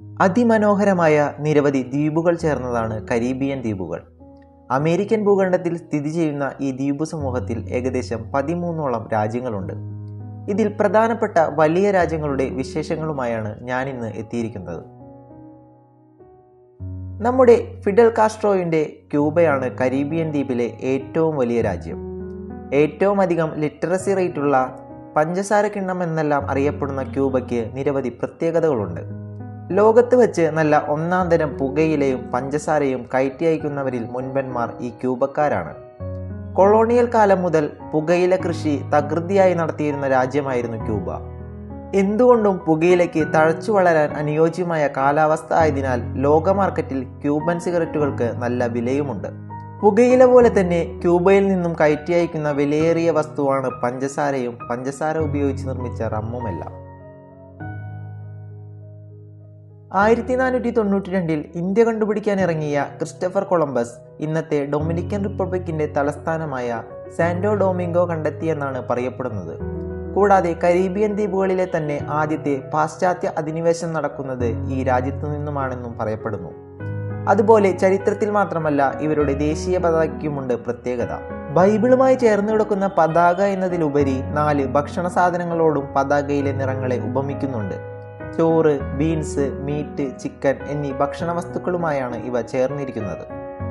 അതിമനോഹരമായ നിരവധി ദ്വീപുകൾ ചേർന്നതാണ് കരീബിയൻ ദ്വീപുകൾ അമേരിക്കൻ ഭൂഖണ്ഡത്തിൽ സ്ഥിതി ചെയ്യുന്ന ഈ ദ്വീപ് സമൂഹത്തിൽ ഏകദേശം പതിമൂന്നോളം രാജ്യങ്ങളുണ്ട് ഇതിൽ പ്രധാനപ്പെട്ട വലിയ രാജ്യങ്ങളുടെ വിശേഷങ്ങളുമായാണ് ഞാനിന്ന് എത്തിയിരിക്കുന്നത് നമ്മുടെ ഫിഡൽ കാസ്ട്രോയിൻ്റെ ക്യൂബയാണ് കരീബിയൻ ദ്വീപിലെ ഏറ്റവും വലിയ രാജ്യം ഏറ്റവും അധികം ലിറ്ററസി റേറ്റുള്ള പഞ്ചസാര കിണ്ണം എന്നെല്ലാം അറിയപ്പെടുന്ന ക്യൂബയ്ക്ക് നിരവധി പ്രത്യേകതകളുണ്ട് ലോകത്ത് വെച്ച് നല്ല ഒന്നാം തരം പുകയിലയും പഞ്ചസാരയും കയറ്റി അയക്കുന്നവരിൽ മുൻപന്മാർ ഈ ക്യൂബക്കാരാണ് കൊളോണിയൽ കാലം മുതൽ പുകയില കൃഷി തകൃതിയായി നടത്തിയിരുന്ന രാജ്യമായിരുന്നു ക്യൂബ എന്തുകൊണ്ടും പുകയിലയ്ക്ക് തഴച്ചു വളരാൻ അനുയോജ്യമായ കാലാവസ്ഥ ആയതിനാൽ ലോക മാർക്കറ്റിൽ ക്യൂബൻ സിഗരറ്റുകൾക്ക് നല്ല വിലയുമുണ്ട് പുകയില പോലെ തന്നെ ക്യൂബയിൽ നിന്നും കയറ്റി അയക്കുന്ന വിലയേറിയ വസ്തുവാണ് പഞ്ചസാരയും പഞ്ചസാര ഉപയോഗിച്ച് നിർമ്മിച്ച റമ്മുമെല്ലാം ആയിരത്തി നാനൂറ്റി തൊണ്ണൂറ്റി രണ്ടിൽ ഇന്ത്യ കണ്ടുപിടിക്കാൻ ഇറങ്ങിയ ക്രിസ്റ്റഫർ കൊളംബസ് ഇന്നത്തെ ഡൊമിനിക്കൻ റിപ്പബ്ലിക്കിന്റെ തലസ്ഥാനമായ സാന്റോ ഡോമിംഗോ കണ്ടെത്തിയെന്നാണ് പറയപ്പെടുന്നത് കൂടാതെ കരീബിയൻ ദ്വീപുകളിലെ തന്നെ ആദ്യത്തെ പാശ്ചാത്യ അധിനിവേശം നടക്കുന്നത് ഈ രാജ്യത്തു നിന്നുമാണെന്നും പറയപ്പെടുന്നു അതുപോലെ ചരിത്രത്തിൽ മാത്രമല്ല ഇവരുടെ ദേശീയ പതാകയ്ക്കുമുണ്ട് പ്രത്യേകത ബൈബിളുമായി ചേർന്ന് കിടക്കുന്ന പതാക എന്നതിലുപരി നാല് ഭക്ഷണ സാധനങ്ങളോടും പതാകയിലെ നിറങ്ങളെ ഉപമിക്കുന്നുണ്ട് ചോറ് ബീൻസ് മീറ്റ് ചിക്കൻ എന്നീ ഭക്ഷണ വസ്തുക്കളുമായാണ് ഇവ ചേർന്നിരിക്കുന്നത്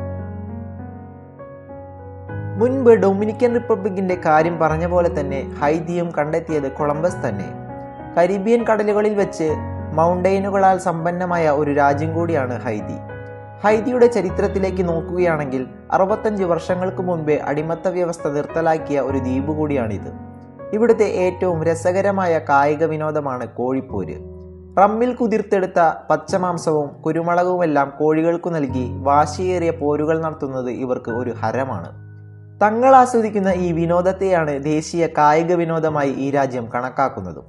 മുൻപ് ഡൊമിനിക്കൻ റിപ്പബ്ലിക്കിന്റെ കാര്യം പറഞ്ഞ പോലെ തന്നെ ഹൈദിയും കണ്ടെത്തിയത് കൊളംബസ് തന്നെ കരീബിയൻ കടലുകളിൽ വെച്ച് മൗണ്ടെയിനുകളാൽ സമ്പന്നമായ ഒരു രാജ്യം കൂടിയാണ് ഹൈദി ഹൈദിയുടെ ചരിത്രത്തിലേക്ക് നോക്കുകയാണെങ്കിൽ അറുപത്തഞ്ച് വർഷങ്ങൾക്ക് മുൻപേ അടിമത്ത വ്യവസ്ഥ നിർത്തലാക്കിയ ഒരു ദ്വീപ് കൂടിയാണിത് ഇവിടുത്തെ ഏറ്റവും രസകരമായ കായിക വിനോദമാണ് കോഴിപ്പോര് റമ്മിൽ കുതിർത്തെടുത്ത പച്ചമാംസവും കുരുമുളകുമെല്ലാം കോഴികൾക്കു നൽകി വാശിയേറിയ പോരുകൾ നടത്തുന്നത് ഇവർക്ക് ഒരു ഹരമാണ് തങ്ങൾ ആസ്വദിക്കുന്ന ഈ വിനോദത്തെയാണ് ദേശീയ കായിക വിനോദമായി ഈ രാജ്യം കണക്കാക്കുന്നതും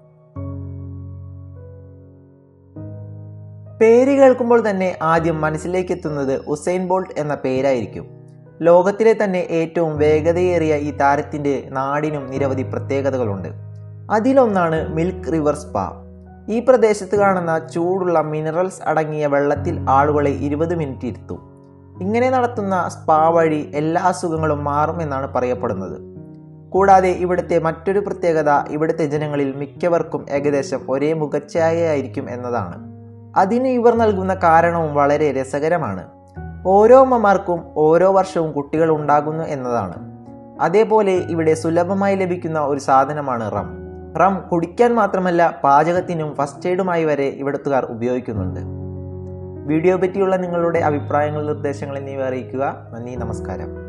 പേര് കേൾക്കുമ്പോൾ തന്നെ ആദ്യം മനസ്സിലേക്ക് എത്തുന്നത് ഉസൈൻ ബോൾട്ട് എന്ന പേരായിരിക്കും ലോകത്തിലെ തന്നെ ഏറ്റവും വേഗതയേറിയ ഈ താരത്തിന്റെ നാടിനും നിരവധി പ്രത്യേകതകളുണ്ട് അതിലൊന്നാണ് മിൽക്ക് റിവർ സ്പാ ഈ പ്രദേശത്ത് കാണുന്ന ചൂടുള്ള മിനറൽസ് അടങ്ങിയ വെള്ളത്തിൽ ആളുകളെ ഇരുപത് മിനിറ്റ് ഇരുത്തും ഇങ്ങനെ നടത്തുന്ന സ്പാ വഴി എല്ലാ അസുഖങ്ങളും മാറുമെന്നാണ് പറയപ്പെടുന്നത് കൂടാതെ ഇവിടുത്തെ മറ്റൊരു പ്രത്യേകത ഇവിടുത്തെ ജനങ്ങളിൽ മിക്കവർക്കും ഏകദേശം ഒരേ മുഖച്ഛായയായിരിക്കും എന്നതാണ് അതിന് ഇവർ നൽകുന്ന കാരണവും വളരെ രസകരമാണ് ഓരോ അമ്മമാർക്കും ഓരോ വർഷവും കുട്ടികൾ ഉണ്ടാകുന്നു എന്നതാണ് അതേപോലെ ഇവിടെ സുലഭമായി ലഭിക്കുന്ന ഒരു സാധനമാണ് റം റം കുടിക്കാൻ മാത്രമല്ല പാചകത്തിനും ഫസ്റ്റ് എയ്ഡുമായി വരെ ഇവിടുത്തുകാർ ഉപയോഗിക്കുന്നുണ്ട് വീഡിയോ പറ്റിയുള്ള നിങ്ങളുടെ അഭിപ്രായങ്ങൾ നിർദ്ദേശങ്ങൾ എന്നിവ അറിയിക്കുക നന്ദി നമസ്കാരം